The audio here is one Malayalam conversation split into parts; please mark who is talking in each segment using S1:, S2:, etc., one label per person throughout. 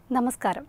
S1: നമസ്കാരം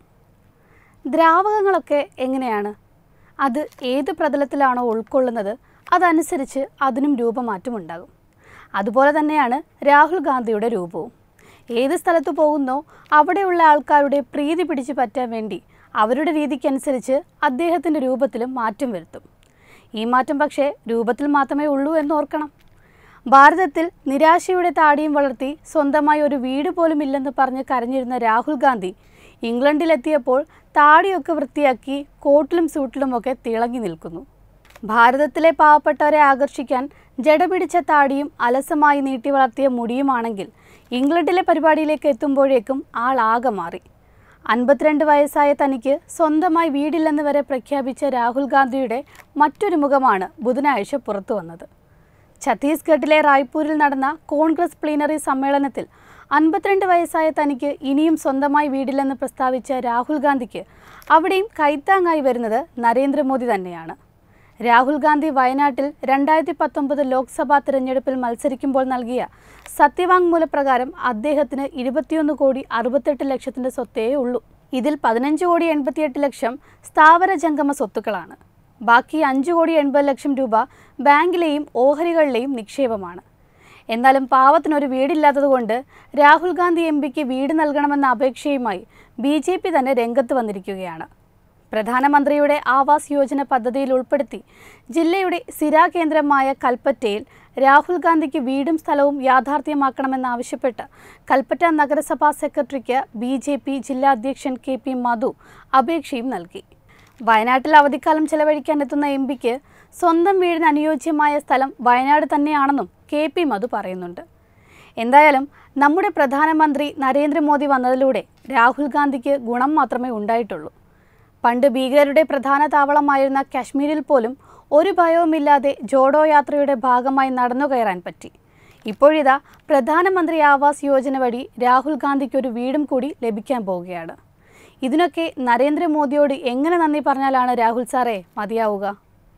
S1: ദ്രാവകങ്ങളൊക്കെ എങ്ങനെയാണ് അത് ഏത് പ്രതലത്തിലാണോ ഉൾക്കൊള്ളുന്നത് അതനുസരിച്ച് അതിനും രൂപമാറ്റമുണ്ടാകും അതുപോലെ തന്നെയാണ് രാഹുൽ ഗാന്ധിയുടെ രൂപവും ഏത് സ്ഥലത്ത് പോകുന്നോ അവിടെയുള്ള ആൾക്കാരുടെ പ്രീതി പിടിച്ചു പറ്റാൻ വേണ്ടി അവരുടെ രീതിക്കനുസരിച്ച് അദ്ദേഹത്തിൻ്റെ രൂപത്തിലും മാറ്റം വരുത്തും ഈ മാറ്റം പക്ഷേ രൂപത്തിൽ മാത്രമേ ഉള്ളൂ എന്ന് ഓർക്കണം ഭാരതത്തിൽ നിരാശയുടെ താടിയും വളർത്തി സ്വന്തമായി ഒരു വീട് പോലും ഇല്ലെന്ന് പറഞ്ഞ് കരഞ്ഞിരുന്ന രാഹുൽ ഗാന്ധി ഇംഗ്ലണ്ടിലെത്തിയപ്പോൾ താടിയൊക്കെ വൃത്തിയാക്കി കോട്ടിലും സൂട്ടിലുമൊക്കെ തിളങ്ങി നിൽക്കുന്നു ഭാരതത്തിലെ പാവപ്പെട്ടവരെ ആകർഷിക്കാൻ ജടപിടിച്ച താടിയും അലസമായി നീട്ടി വളർത്തിയ മുടിയുമാണെങ്കിൽ ഇംഗ്ലണ്ടിലെ പരിപാടിയിലേക്ക് എത്തുമ്പോഴേക്കും ആൾ ആകെ മാറി അൻപത്തിരണ്ട് വയസ്സായ തനിക്ക് സ്വന്തമായി വീടില്ലെന്ന് വരെ പ്രഖ്യാപിച്ച രാഹുൽ ഗാന്ധിയുടെ മറ്റൊരു മുഖമാണ് ബുധനാഴ്ച പുറത്തു വന്നത് ഛത്തീസ്ഗഡിലെ റായ്പൂരിൽ നടന്ന കോൺഗ്രസ് പ്ലീനറി സമ്മേളനത്തിൽ അൻപത്തിരണ്ട് വയസ്സായ തനിക്ക് ഇനിയും സ്വന്തമായി വീടില്ലെന്ന് പ്രസ്താവിച്ച രാഹുൽ ഗാന്ധിക്ക് അവിടെയും കൈത്താങ്ങായി വരുന്നത് നരേന്ദ്രമോദി തന്നെയാണ് രാഹുൽ ഗാന്ധി വയനാട്ടിൽ രണ്ടായിരത്തി പത്തൊമ്പത് ലോക്സഭാ തിരഞ്ഞെടുപ്പിൽ മത്സരിക്കുമ്പോൾ നൽകിയ സത്യവാങ്മൂലപ്രകാരം അദ്ദേഹത്തിന് ഇരുപത്തിയൊന്ന് കോടി അറുപത്തെട്ട് ലക്ഷത്തിൻ്റെ സ്വത്തേ ഉള്ളൂ ഇതിൽ പതിനഞ്ച് കോടി എൺപത്തിയെട്ട് ലക്ഷം സ്ഥാവര ജംഗമ സ്വത്തുക്കളാണ് ബാക്കി അഞ്ച് കോടി എൺപത് ലക്ഷം രൂപ ബാങ്കിലെയും ഓഹരികളിലെയും നിക്ഷേപമാണ് എന്നാലും പാവത്തിനൊരു വീടില്ലാത്തതുകൊണ്ട് രാഹുൽ ഗാന്ധി എം പിക്ക് വീട് നൽകണമെന്ന അപേക്ഷയുമായി ബി ജെ പി തന്നെ രംഗത്ത് വന്നിരിക്കുകയാണ് പ്രധാനമന്ത്രിയുടെ ആവാസ് യോജന പദ്ധതിയിൽ ഉൾപ്പെടുത്തി ജില്ലയുടെ സിരാ കേന്ദ്രമായ കൽപ്പറ്റയിൽ രാഹുൽ ഗാന്ധിക്ക് വീടും സ്ഥലവും യാഥാർത്ഥ്യമാക്കണമെന്നാവശ്യപ്പെട്ട് കൽപ്പറ്റ നഗരസഭാ സെക്രട്ടറിക്ക് ബി ജെ പി ജില്ലാ അധ്യക്ഷൻ കെ പി മധു അപേക്ഷയും നൽകി വയനാട്ടിൽ അവധിക്കാലം ചെലവഴിക്കാൻ എത്തുന്ന എം പിക്ക് സ്വന്തം വീടിന് അനുയോജ്യമായ സ്ഥലം വയനാട് തന്നെയാണെന്നും കെ പി മധു പറയുന്നുണ്ട് എന്തായാലും നമ്മുടെ പ്രധാനമന്ത്രി നരേന്ദ്രമോദി വന്നതിലൂടെ രാഹുൽ ഗാന്ധിക്ക് ഗുണം മാത്രമേ ഉണ്ടായിട്ടുള്ളൂ പണ്ട് ഭീകരരുടെ പ്രധാന താവളമായിരുന്ന കാശ്മീരിൽ പോലും ഒരു ഭയവുമില്ലാതെ ജോഡോ യാത്രയുടെ ഭാഗമായി നടന്നു കയറാൻ പറ്റി ഇപ്പോഴിതാ പ്രധാനമന്ത്രി ആവാസ് യോജന വഴി രാഹുൽ ഗാന്ധിക്ക് ഒരു വീടും കൂടി ലഭിക്കാൻ പോവുകയാണ് ഇതിനൊക്കെ നരേന്ദ്രമോദിയോട് എങ്ങനെ നന്ദി പറഞ്ഞാലാണ് രാഹുൽ സാറേ മതിയാവുക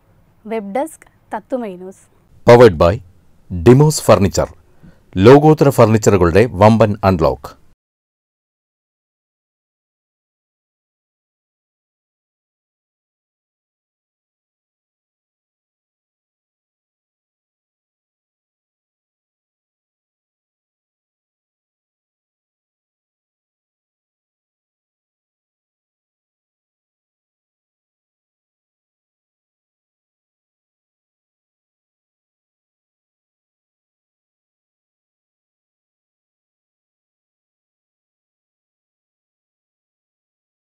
S1: വെബ് ഡെസ്ക് തത്തുമൈ news
S2: powered by Dimos furniture ലോകോത്തര ഫർണിച്ചറുകളുടെ വമ്പൻ അൺലോക്ക്